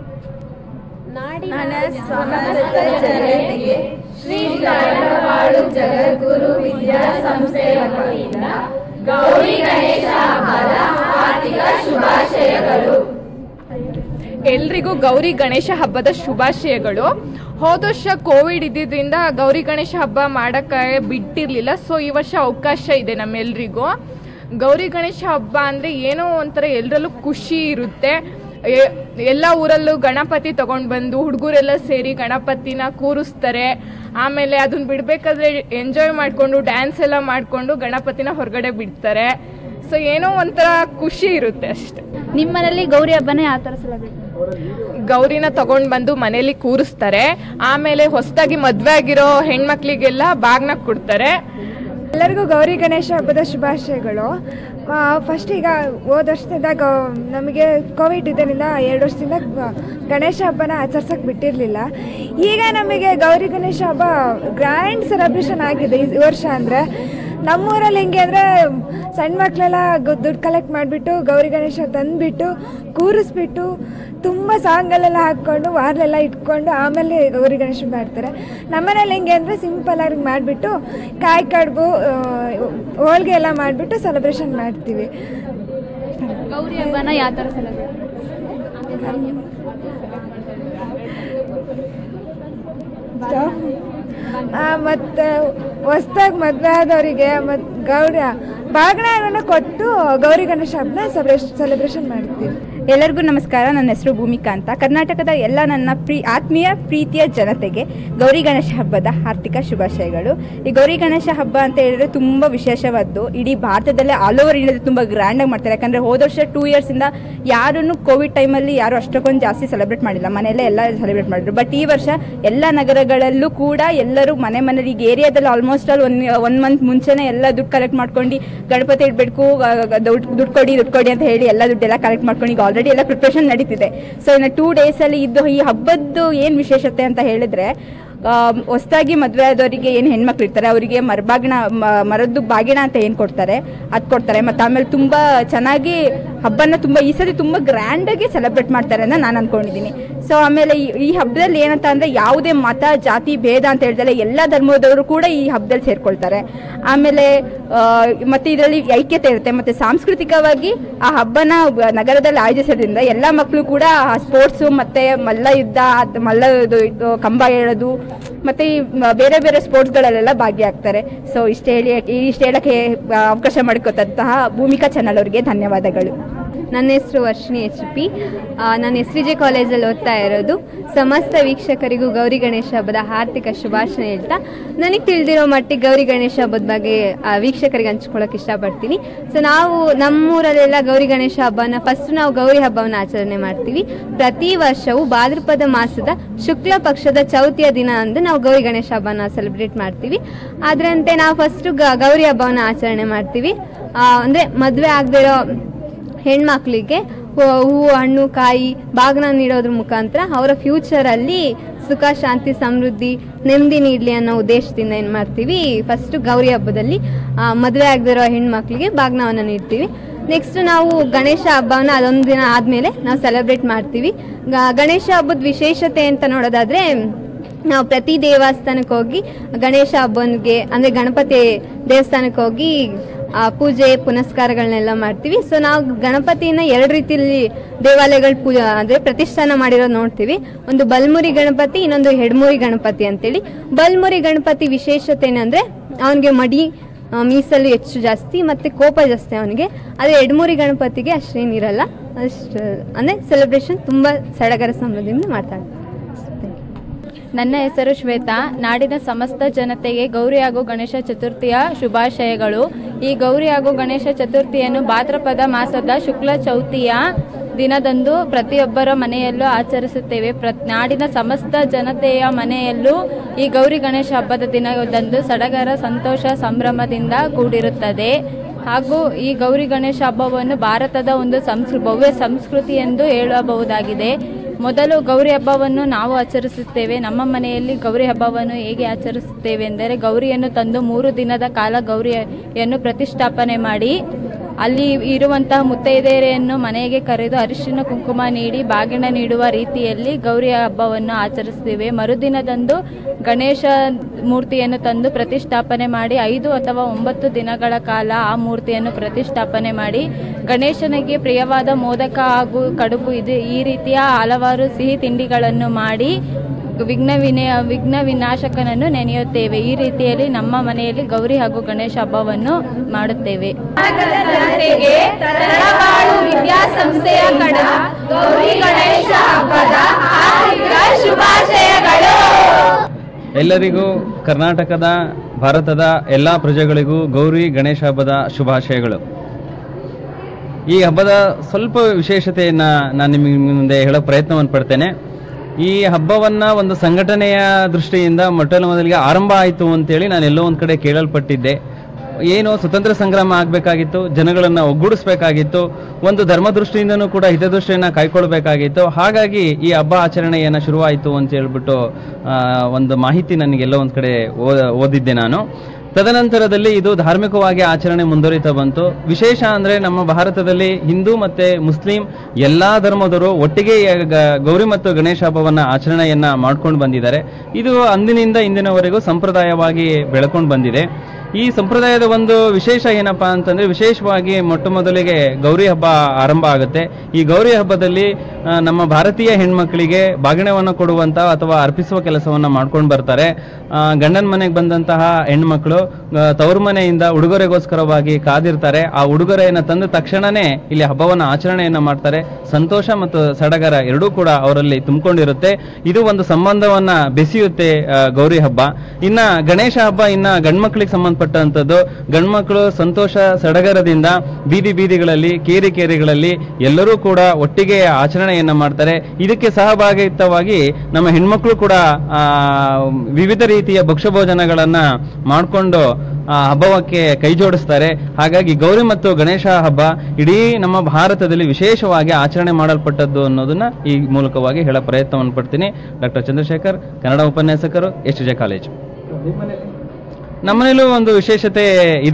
ನನ್ನ ಸಮಸ್ತ ಜನತೆಗೆ ಶ್ರೀ ತರಳಬಾಳು ಜಗದ್ಗುರು ವಿದ್ಯಾಸಂಸ್ಥೆಯ ವತಿಯಿಂದ ಗೌರಿ ಗಣೇಶ ಹಬ್ಬದ ಹಾರ್ದಿಕ ಶುಭಾಶಯಗಳು ಎಲ್ರಿಗೂ ಗೌರಿ ಗಣೇಶ ಹಬ್ಬದ ಶುಭಾಶಯಗಳು ಹೋದ ವರ್ಷ ಕೋವಿಡ್ ಇದ್ದಿದ್ರಿಂದ ಗೌರಿ ಗಣೇಶ ಹಬ್ಬ ಮಾಡಕ್ಕೆ ಬಿಟ್ಟಿರ್ಲಿಲ್ಲ ಸೊ ಈ ವರ್ಷ ಅವಕಾಶ ಇದೆ ನಮ್ಮೆಲ್ರಿಗೂ ಗೌರಿ ಗಣೇಶ ಹಬ್ಬ ಅಂದ್ರೆ ಏನೋ ಒಂಥರ ಎಲ್ಲರಲ್ಲೂ ಖುಷಿ ಇರುತ್ತೆ ಎ- ಎಲ್ಲ ಊರಲ್ಲೂ ಗಣಪತಿ ತಗೊಂಡ್ ಬಂದು ಹುಡುಗರೆಲ್ಲ ಸೇರಿ ಗಣಪತಿನ ಕೂರಿಸ್ತಾರೆ ಆಮೇಲೆ ಅದನ್ನ ಬಿಡ್ಬೇಕಾದ್ರೆ ಎಂಜಾಯ್ ಮಾಡ್ಕೊಂಡು ಡ್ಯಾನ್ಸ್ ಎಲ್ಲ ಮಾಡ್ಕೊಂಡು ಗಣಪತಿನ ಹೊರಗಡೆ ಬಿಡ್ತಾರೆ ಸೊ ಏನೋ ಒಂಥರ ಖುಷಿ ಇರುತ್ತೆ ಅಷ್ಟೇ ನಿಮ್ಮನೇಲಿ ಗೌರಿ ಹಬ್ಬನೇ ಯಾವ ಥರ ಸೆಲೆಬ್ರೇಟ್ ಗೌರಿನ ತಗೊಂಡ್ ಬಂದು ಮನೇಲಿ ಕೂರಿಸ್ತಾರೆ ಆಮೇಲೆ ಹೊಸದಾಗಿ ಮದ್ವೆ ಆಗಿರೋ ಹೆಣ್ಮಕ್ಳಿಗೆಲ್ಲ ಬಾಗ್ನ ಕೊಡ್ತಾರೆ ಎಲ್ಲರಿಗೂ ಗೌರಿ ಗಣೇಶ ಹಬ್ಬದ ಶುಭಾಶಯಗಳು ಫಸ್ಟ್ ಈಗ ಹೋದ ವರ್ಷದಿಂದ ಗೌ ನಮಗೆ ಕೋವಿಡ್ ಇದರಿಂದ ಎರಡು ವರ್ಷದಿಂದ ಗ- ಗಣೇಶ ಹಬ್ಬನ ಆಚರ್ಸಕ್ಕೆ ಬಿಟ್ಟಿರಲಿಲ್ಲ ಈಗ ನಮಗೆ ಗೌರಿ ಗಣೇಶ ಹಬ್ಬ ಗ್ರ್ಯಾಂಡ್ ಸೆಲೆಬ್ರೇಷನ್ ಆಗಿದೆ ಈ ವರ್ಷ ಅಂದರೆ ನಮ್ಮೂರಲ್ಲಿ ಹೆಂಗೆ ಅಂದರೆ ಸಣ್ಣ ಮಕ್ಕಳೆಲ್ಲ ದುಡ್ಡು ಕಲೆಕ್ಟ್ ಮಾಡಿಬಿಟ್ಟು ಗೌರಿ ಗಣೇಶ ತಂದುಬಿಟ್ಟು ಕೂರಿಸ್ಬಿಟ್ಟು ತುಂಬ ಸಾಂಗಲ್ಲೆಲ್ಲ ಹಾಕ್ಕೊಂಡು ವಾರಲೆಲ್ಲ ಇಟ್ಕೊಂಡು ಆಮೇಲೆ ಗೌರಿ ಗಣೇಶ ಮಾಡ್ತಾರೆ ನಮ್ಮನೇಲಿ ಹೆಂಗೆ ಅಂದರೆ ಸಿಂಪಲ್ ಆಗಿ ಮಾಡಿಬಿಟ್ಟು ಕಾಯಿ ಕಡುಬು ಆ, ಹೋಳ್ಗೆ ಎಲ್ಲ ಮಾಡಿಬಿಟ್ಟು ಸೆಲೆಬ್ರೇಷನ್ ಮಾಡ್ತೀವಿ ಗೌರಿ ಹಬ್ಬನ ಯಾವ ಥರ ಸೆಲೆಬ್ರೇಟ್ ಮತ್ತು ಹೊಸ್ದಾಗಿ ಮದುವೆ ಆದವರಿಗೆ ಮತ್ತು ಗೌರಿ ಬಾಗಿನ ಕೊಟ್ಟು ಗೌರಿ ಗಣೇಶ ಹಬ್ಬನ ಸೆಲೆಬ್ರೇಷನ್ ಮಾಡ್ತೀವಿ ಎಲ್ಲರಿಗೂ ನಮಸ್ಕಾರ ನನ್ನ ಹೆಸರು ಭೂಮಿಕಾ ಅಂತ ಕರ್ನಾಟಕದ ಎಲ್ಲ ನನ್ನ ಪ್ರೀ ಆತ್ಮೀಯ ಪ್ರೀತಿಯ ಜನತೆಗೆ ಗೌರಿ ಗಣೇಶ ಹಬ್ಬದ ಆರ್ಥಿಕ ಶುಭಾಶಯಗಳು ಈ ಗೌರಿ ಗಣೇಶ ಹಬ್ಬ ಅಂತ ಹೇಳಿದ್ರೆ ತುಂಬ ವಿಶೇಷವಾದ್ದು ಇಡೀ ಭಾರತದಲ್ಲೇ ಆಲ್ ಓವರ್ ಇಂಡಿಯಾದ ತುಂಬ ಗ್ರ್ಯಾಂಡಾಗಿ ಮಾಡ್ತಾರೆ ಯಾಕಂದರೆ ಹೋದ ವರ್ಷ ಟೂ ಇಯರ್ಸಿಂದ ಯಾರೂ ಕೋವಿಡ್ ಟೈಮಲ್ಲಿ ಯಾರು ಅಷ್ಟಕ್ಕೊಂದು ಜಾಸ್ತಿ ಸೆಲೆಬ್ರೇಟ್ ಮಾಡಿಲ್ಲ ಮನೆಯಲ್ಲೇ ಎಲ್ಲ ಸೆಲೆಬ್ರೇಟ್ ಮಾಡಿದ್ರು ಬಟ್ ಈ ವರ್ಷ ಎಲ್ಲ ನಗರಗಳಲ್ಲೂ ಕೂಡ ಎಲ್ಲರೂ ಮನೆ ಮನೇಲಿ ಈಗ ಏರಿಯಾದಲ್ಲಿ almost all one one month ಮುಂಚೆನೇ ಎಲ್ಲ ದುಡ್ಡು ಕಲೆಕ್ಟ್ ಮಾಡ್ಕೊಂಡು ಗಣಪತಿ ಇಡಬೇಕು ದುಡ್ಡು ದುಡ್ಡು ಕೊಡಿ ದುಡ್ಡು ಕೊಡಿ ಅಂತ ಹೇಳಿ ಎಲ್ಲ ದುಡ್ಡೆಲ್ಲ ಕಲೆಕ್ಟ್ ಮಾಡ್ಕೊಂಡು ಈಗ ಆಲ್ರೆಡಿ ಎಲ್ಲ ಪ್ರಿಪ್ರೇಷನ್ ನಡೀತಿದೆ ಸೊ ಇನ್ನು ಟೂ ಡೇಸಲ್ಲಿ ಇದು ಈ ಹಬ್ಬದ್ದು ಏನು ವಿಶೇಷತೆ ಅಂತ ಹೇಳಿದ್ರೆ ಹೊಸದಾಗಿ ಮದುವೆ ಆದವರಿಗೆ ಏನು ಹೆಣ್ಮಕ್ಳು ಇರ್ತಾರೆ ಅವರಿಗೆ ಮರಬಾಗಿಣ ಮ- ಮರದ್ದು ಬಾಗಿಣ ಅಂತ ಏನು ಕೊಡ್ತಾರೆ ಅದು ಕೊಡ್ತಾರೆ ಮತ್ತು ಆಮೇಲೆ ತುಂಬ ಚೆನ್ನಾಗಿ ಹಬ್ಬನ ತುಂಬ ಈ ಸರಿ ತುಂಬ ಗ್ರ್ಯಾಂಡಾಗಿ ಸೆಲೆಬ್ರೇಟ್ ಮಾಡ್ತಾರೆ ಅಂತ ನಾನು ಅನ್ಕೊಂಡಿದ್ದೀನಿ ಸೊ ಆಮೇಲೆ ಈ- ಈ ಹಬ್ಬದಲ್ಲಿ ಏನಂತ ಅಂದ್ರೆ ಯಾವುದೇ ಮತ ಜಾತಿ ಭೇದ ಅಂತ ಹೇಳ್ದಲೆ ಎಲ್ಲ ಧರ್ಮದವರು ಕೂಡ ಈ ಹಬ್ಬದಲ್ಲಿ ಸೇರ್ಕೊಳ್ತಾರೆ ಆಮೇಲೆ ಆ, ಮತ್ತೆ ಇದರಲ್ಲಿ ಐಕ್ಯತೆ ಇರುತ್ತೆ ಮತ್ತೆ ಸಾಂಸ್ಕೃತಿಕವಾಗಿ ಆ ಹಬ್ಬನ ಬ- ನಗರದಲ್ಲಿ ಆಯೋಜಿಸೋದ್ರಿಂದ ಎಲ್ಲ ಮಕ್ಕಳು ಕೂಡ ಸ್ಪೋರ್ಟ್ಸು ಮತ್ತೆ ಮಲ್ಲ ಯುದ್ಧ ಅದ್ ಮಲ್ಲ ಇದು ಇದು ಕಂಬ ಹೇಳೋದು ಮತ್ತೆ ಈ ಮ- ಬೇರೆ ಬೇರೆ ಸ್ಪೋರ್ಟ್ಸ್ಗಳಲ್ಲೆಲ್ಲ ಭಾಗಿಯಾಗ್ತಾರೆ ಸೊ ಇಷ್ಟ ಹೇಳಿ ಇಷ್ಟ ಹೇಳಕ್ಕೆ ಆ, ಅವಕಾಶ ಮಾಡಿಕೊಟ್ಟಂತಹ ಭೂಮಿಕಾ ಚಾನಲ್ ಅವರಿಗೆ ಧನ್ಯವಾದಗಳು ನನ್ನ ಹೆಸರು ವರ್ಷಿಣಿ ಎಚ್ ಪಿ ನಾನು ಎಸ್ ವಿ ಜೆ ಕಾಲೇಜಲ್ಲಿ ಓದ್ತಾ ಇರೋದು ಸಮಸ್ತ ವೀಕ್ಷಕರಿಗೂ ಗೌರಿ ಗಣೇಶ ಹಬ್ಬದ ಆರ್ಥಿಕ ಶುಭಾಶಯ ಹೇಳ್ತಾ ನನಗೆ ತಿಳಿದಿರೋ ಮಟ್ಟಿಗೆ ಗೌರಿ ಗಣೇಶ ಹಬ್ಬದ ಬಗ್ಗೆ ಆ, ವೀಕ್ಷಕರಿಗೆ ಹಂಚ್ಕೊಳ್ಳೋಕೆ ಇಷ್ಟಪಡ್ತೀನಿ ಸೊ ನಾವು ನಮ್ಮೂರಲ್ಲೆಲ್ಲ ಗೌರಿ ಗಣೇಶ ಹಬ್ಬನ ಫಸ್ಟ್ ನಾವು ಗೌರಿ ಹಬ್ಬವನ್ನು ಆಚರಣೆ ಮಾಡ್ತೀವಿ ಪ್ರತಿ ವರ್ಷವೂ ಭಾದ್ರಪದ ಮಾಸದ ಶುಕ್ಲ ಪಕ್ಷದ ಚೌತಿಯ ದಿನ ಅಂದು ನಾವು ಗೌರಿ ಗಣೇಶ ಹಬ್ಬನ ಸೆಲೆಬ್ರೇಟ್ ಮಾಡ್ತೀವಿ ಅದರಂತೆ ನಾವು ಫಸ್ಟ್ ಗೌರಿ ಹಬ್ಬವನ್ನು ಆಚರಣೆ ಮಾಡ್ತೀವಿ ಆ, ಅಂದ್ರೆ ಮದುವೆ ಆಗದಿರೋ ಹೆಣ್ಮಕ್ಳಿಗೆ ಹೂ- ಹೂವು ಹಣ್ಣು ಕಾಯಿ ಬಾಗ್ನ ನೀಡೋದ್ರ ಮುಖಾಂತರ ಅವರ ಫ್ಯೂಚರಲ್ಲಿ ಸುಖ ಶಾಂತಿ ಸಮೃದ್ಧಿ ನೆಮ್ಮದಿ ನೀಡಲಿ ಅನ್ನೋ ಉದ್ದೇಶದಿಂದ ಏನು ಮಾಡ್ತೀವಿ ಫಸ್ಟ್ ಗೌರಿ ಹಬ್ಬದಲ್ಲಿ ಆ, ಮದುವೆ ಆಗದಿರೋ ಹೆಣ್ಮಕ್ಳಿಗೆ ಬಾಗ್ನವನ್ನು ನೀಡ್ತೀವಿ ನೆಕ್ಸ್ಟ್ ನಾವು ಗಣೇಶ ಹಬ್ಬವನ್ನ ಅದೊಂದು ದಿನ ಆದಮೇಲೆ ನಾವು ಸೆಲೆಬ್ರೇಟ್ ಮಾಡ್ತೀವಿ ಗ- ಗಣೇಶ ಹಬ್ಬದ ವಿಶೇಷತೆ ಅಂತ ನೋಡೋದಾದ್ರೆ ನಾವು ಪ್ರತಿ ದೇವಸ್ಥಾನಕ್ಕೆ ಹೋಗಿ ಗಣೇಶ ಹಬ್ಬನಿಗೆ ಅಂದರೆ ಗಣಪತಿ ದೇವಸ್ಥಾನಕ್ಕೆ ಹೋಗಿ ಆ, ಪೂಜೆ ಪುನಸ್ಕಾರಗಳನ್ನೆಲ್ಲ ಮಾಡ್ತೀವಿ ಸೊ ನಾವು ಗಣಪತಿನ ಎರಡು ರೀತಿಯಲ್ಲಿ ದೇವಾಲಯಗಳು ಪೂಜೆ ಅಂದರೆ ಪ್ರತಿಷ್ಠಾನ ಮಾಡಿರೋದು ನೋಡ್ತೀವಿ ಒಂದು ಬಲ್ಮುರಿ ಗಣಪತಿ ಇನ್ನೊಂದು ಹೆಡ್ಮುರಿ ಗಣಪತಿ ಅಂತೇಳಿ ಬಲ್ಮುರಿ ಗಣಪತಿ ವಿಶೇಷತೆ ಏನಂದರೆ ಅವನಿಗೆ ಮಡಿ ಆ, ಮೀಸಲು ಹೆಚ್ಚು ಜಾಸ್ತಿ ಮತ್ತು ಕೋಪ ಜಾಸ್ತಿ ಅವನಿಗೆ ಅದೇ ಎಡ್ಮುರಿ ಗಣಪತಿಗೆ ಅಷ್ಟೇನಿರಲ್ಲ ಅಷ್ಟು ಅಂದರೆ ಸೆಲೆಬ್ರೇಷನ್ ತುಂಬ ಸಡಗರ ಸಂಭ್ರಮದಿಂದ ಮಾಡ್ತಾರೆ ನನ್ನ ಹೆಸರು ಶ್ವೇತಾ ನಾಡಿನ ಸಮಸ್ತ ಜನತೆಗೆ ಗೌರಿ ಹಾಗೂ ಗಣೇಶ ಚತುರ್ಥಿಯ ಶುಭಾಶಯಗಳು ಈ ಗೌರಿ ಹಾಗೂ ಗಣೇಶ ಚತುರ್ಥಿಯನ್ನು ಭಾದ್ರಪದ ಮಾಸದ ಶುಕ್ಲ ಚೌತಿಯ ದಿನದಂದು ಪ್ರತಿಯೊಬ್ಬರ ಮನೆಯಲ್ಲೂ ಆಚರಿಸುತ್ತೇವೆ ಪ್ರ ನಾಡಿನ ಸಮಸ್ತ ಜನತೆಯ ಮನೆಯಲ್ಲೂ ಈ ಗೌರಿ ಗಣೇಶ ಹಬ್ಬದ ದಿನದಂದು ಸಡಗರ ಸಂತೋಷ ಸಂಭ್ರಮದಿಂದ ಕೂಡಿರುತ್ತದೆ ಹಾಗೂ ಈ ಗೌರಿ ಗಣೇಶ ಹಬ್ಬವನ್ನು ಭಾರತದ ಒಂದು ಸಂಸ್ಕೃ ಭವ್ಯ ಸಂಸ್ಕೃತಿ ಎಂದು ಹೇಳಬಹುದಾಗಿದೆ ಮೊದಲು ಗೌರಿ ಹಬ್ಬವನ್ನು ನಾವು ಆಚರಿಸುತ್ತೇವೆ ನಮ್ಮ ಮನೆಯಲ್ಲಿ ಗೌರಿ ಹಬ್ಬವನ್ನು ಹೇಗೆ ಆಚರಿಸುತ್ತೇವೆ ಎಂದರೆ ಗೌರಿಯನ್ನು ತಂದು ಮೂರು ದಿನದ ಕಾಲ ಗೌರಿಯನ್ನು ಪ್ರತಿಷ್ಠಾಪನೆ ಮಾಡಿ ಅಲ್ಲಿ ಇರುವಂತಹ ಮುತ್ತೈದೆಯರೆಯನ್ನು ಮನೆಗೆ ಕರೆದು ಅರಿಶಿನ ಕುಂಕುಮ ನೀಡಿ ಬಾಗಿಣ ನೀಡುವ ರೀತಿಯಲ್ಲಿ ಗೌರಿ ಹಬ್ಬವನ್ನು ಆಚರಿಸುತ್ತೇವೆ ಮರುದಿನದಂದು ಗಣೇಶ ಮೂರ್ತಿಯನ್ನು ತಂದು ಪ್ರತಿಷ್ಠಾಪನೆ ಮಾಡಿ ಐದು ಅಥವಾ ಒಂಬತ್ತು ದಿನಗಳ ಕಾಲ ಆ ಮೂರ್ತಿಯನ್ನು ಪ್ರತಿಷ್ಠಾಪನೆ ಮಾಡಿ ಗಣೇಶನಿಗೆ ಪ್ರಿಯವಾದ ಮೋದಕ ಹಾಗೂ ಕಡುಬು ಇದು ಈ ರೀತಿಯ ಹಲವಾರು ಸಿಹಿ ತಿಂಡಿಗಳನ್ನು ಮಾಡಿ ವಿಘ್ನ ವಿನಯ ವಿಘ್ನ ವಿನಾಶಕನನ್ನು ನೆನೆಯುತ್ತೇವೆ ಈ ರೀತಿಯಲ್ಲಿ ನಮ್ಮ ಮನೆಯಲ್ಲಿ ಗೌರಿ ಹಾಗೂ ಗಣೇಶ ಹಬ್ಬವನ್ನು ಮಾಡುತ್ತೇವೆ ಜನತೆಗೆ ತರಳಬಾಳು ವಿದ್ಯಾಸಂಸ್ಥೆಯ ಕಡ ಗೌರಿ ಗಣೇಶ ಹಬ್ಬದ ಹಾರ್ದಿಕ ಶುಭಾಶಯಗಳು ಎಲ್ಲರಿಗೂ ಕರ್ನಾಟಕದ ಭಾರತದ ಎಲ್ಲ ಪ್ರಜೆಗಳಿಗೂ ಗೌರಿ ಗಣೇಶ ಹಬ್ಬದ ಶುಭಾಶಯಗಳು ಈ ಹಬ್ಬದ ಸ್ವಲ್ಪ ವಿಶೇಷತೆಯನ್ನ ನಾನು ನಿಮಗೆ ಮುಂದೆ ಹೇಳೋ ಪ್ರಯತ್ನವನ್ನು ಪಡ್ತೇನೆ ಈ ಹಬ್ಬವನ್ನ ಒಂದು ಸಂಘಟನೆಯ ದೃಷ್ಟಿಯಿಂದ ಮೊಟ್ಟಲ ಮೊದಲಿಗೆ ಆರಂಭ ಆಯಿತು ಅಂತೇಳಿ ನಾನು ಎಲ್ಲೋ ಒಂದು ಕಡೆ ಕೇಳಲ್ಪಟ್ಟಿದ್ದೆ ಏನು ಸ್ವತಂತ್ರ ಸಂಗ್ರಾಮ ಆಗಬೇಕಾಗಿತ್ತು ಜನಗಳನ್ನ ಒಗ್ಗೂಡಿಸ್ಬೇಕಾಗಿತ್ತು ಒಂದು ಧರ್ಮ ದೃಷ್ಟಿಯಿಂದನೂ ಕೂಡ ಹಿತದೃಷ್ಟಿಯನ್ನ ಕಾಯ್ಕೊಳ್ಬೇಕಾಗಿತ್ತು ಹಾಗಾಗಿ ಈ ಹಬ್ಬ ಆಚರಣೆಯನ್ನ ಶುರುವಾಯಿತು ಅಂತ ಹೇಳ್ಬಿಟ್ಟು ಆ, ಒಂದು ಮಾಹಿತಿ ನನಗೆ ಎಲ್ಲೋ ಒಂದು ಕಡೆ ಓ- ಓದಿದ್ದೆ ನಾನು ತದನಂತರದಲ್ಲಿ ಇದು ಧಾರ್ಮಿಕವಾಗಿ ಆಚರಣೆ ಮುಂದುವರಿತಾ ಬಂತು ವಿಶೇಷ ಅಂದ್ರೆ ನಮ್ಮ ಭಾರತದಲ್ಲಿ ಹಿಂದೂ ಮತ್ತೆ ಮುಸ್ಲಿಂ ಎಲ್ಲಾ ಧರ್ಮದವರು ಒಟ್ಟಿಗೆ ಈ ಗ- ಗೌರಿ ಮತ್ತು ಗಣೇಶ ಹಬ್ಬವನ್ನ ಆಚರಣೆಯನ್ನ ಮಾಡ್ಕೊಂಡು ಬಂದಿದ್ದಾರೆ ಇದು ಅಂದಿನಿಂದ ಇಂದಿನವರೆಗೂ ಸಂಪ್ರದಾಯವಾಗಿ ಬೆಳ್ಕೊಂಡು ಬಂದಿದೆ ಈ ಸಂಪ್ರದಾಯದ ಒಂದು ವಿಶೇಷ ಏನಪ್ಪಾ ಅಂತಂದ್ರೆ ವಿಶೇಷವಾಗಿ ಮೊಟ್ಟ ಮೊದಲಿಗೆ ಗೌರಿ ಹಬ್ಬ ಆರಂಭ ಆಗುತ್ತೆ ಈ ಗೌರಿ ಹಬ್ಬದಲ್ಲಿ ಆ, ನಮ್ಮ ಭಾರತೀಯ ಹೆಣ್ಮಕ್ಳಿಗೆ ಬಾಗಿಣವನ್ನು ಕೊಡುವಂತ ಅಥವಾ ಅರ್ಪಿಸುವ ಕೆಲಸವನ್ನ ಮಾಡ್ಕೊಂಡು ಬರ್ತಾರೆ ಆ, ಗಂಡನ ಮನೆಗೆ ಬಂದಂತಹ ಹೆಣ್ಮಕ್ಳು ಆ, ತವರು ಮನೆಯಿಂದ ಉಡುಗೊರೆಗೋಸ್ಕರವಾಗಿ ಕಾದಿರ್ತಾರೆ ಆ ಉಡುಗೊರೆಯನ್ನ ತಂದ ತಕ್ಷಣನೇ ಇಲ್ಲಿ ಹಬ್ಬವನ್ನ ಆಚರಣೆಯನ್ನ ಮಾಡ್ತಾರೆ ಸಂತೋಷ ಮತ್ತು ಸಡಗರ ಎರಡೂ ಕೂಡ ಅವರಲ್ಲಿ ತುಂಬಿಕೊಂಡಿರುತ್ತೆ ಇದು ಒಂದು ಸಂಬಂಧವನ್ನ ಬೆಸೆಯುತ್ತೆ ಆ, ಗೌರಿ ಹಬ್ಬ ಇನ್ನ ಗಣೇಶ ಹಬ್ಬ ಇನ್ನ ಗಂಡ್ಮಕ್ಳಿಗೆ ಸಂಬಂಧಪಟ್ಟಂತದ್ದು ಗಂಡ್ಮಕ್ಳು ಸಂತೋಷ ಸಡಗರದಿಂದ ಬೀದಿ ಬೀದಿಗಳಲ್ಲಿ ಕೇರಿ ಕೇರಿಗಳಲ್ಲಿ ಎಲ್ಲರೂ ಕೂಡ ಒಟ್ಟಿಗೆ ಆಚರಣೆಯನ್ನ ಮಾಡ್ತಾರೆ ಇದಕ್ಕೆ ಸಹಭಾಗಿತ್ವವಾಗಿ ನಮ್ಮ ಹೆಣ್ಮಕ್ಳು ಕೂಡ ಆ, ವಿವಿಧ ರೀತಿಯ ಭಕ್ಷ್ಯಭೋಜನಗಳನ್ನ ಮಾಡಿಕೊಂಡು ಆ ಹಬ್ಬಕ್ಕೆ ಕೈ ಜೋಡಿಸ್ತಾರೆ ಹಾಗಾಗಿ ಗೌರಿ ಮತ್ತು ಗಣೇಶ ಹಬ್ಬ ಇಡೀ ನಮ್ಮ ಭಾರತದಲ್ಲಿ ವಿಶೇಷವಾಗಿ ಆಚರಣೆ ಮಾಡಲ್ಪಟ್ಟದ್ದು ಅನ್ನೋದನ್ನ ಈ ಮೂಲಕವಾಗಿ ಹೇಳೋ ಪ್ರಯತ್ನವನ್ನು ಪಡ್ತೀನಿ ಡಾಕ್ಟರ್ ಚಂದ್ರಶೇಖರ್ ಕನ್ನಡ ಉಪನ್ಯಾಸಕರು ಎಸ್ ಜೆ ಕಾಲೇಜು ನಮ್ಮನೇಲೂ ಒಂದು ವಿಶೇಷತೆ ಇದೆ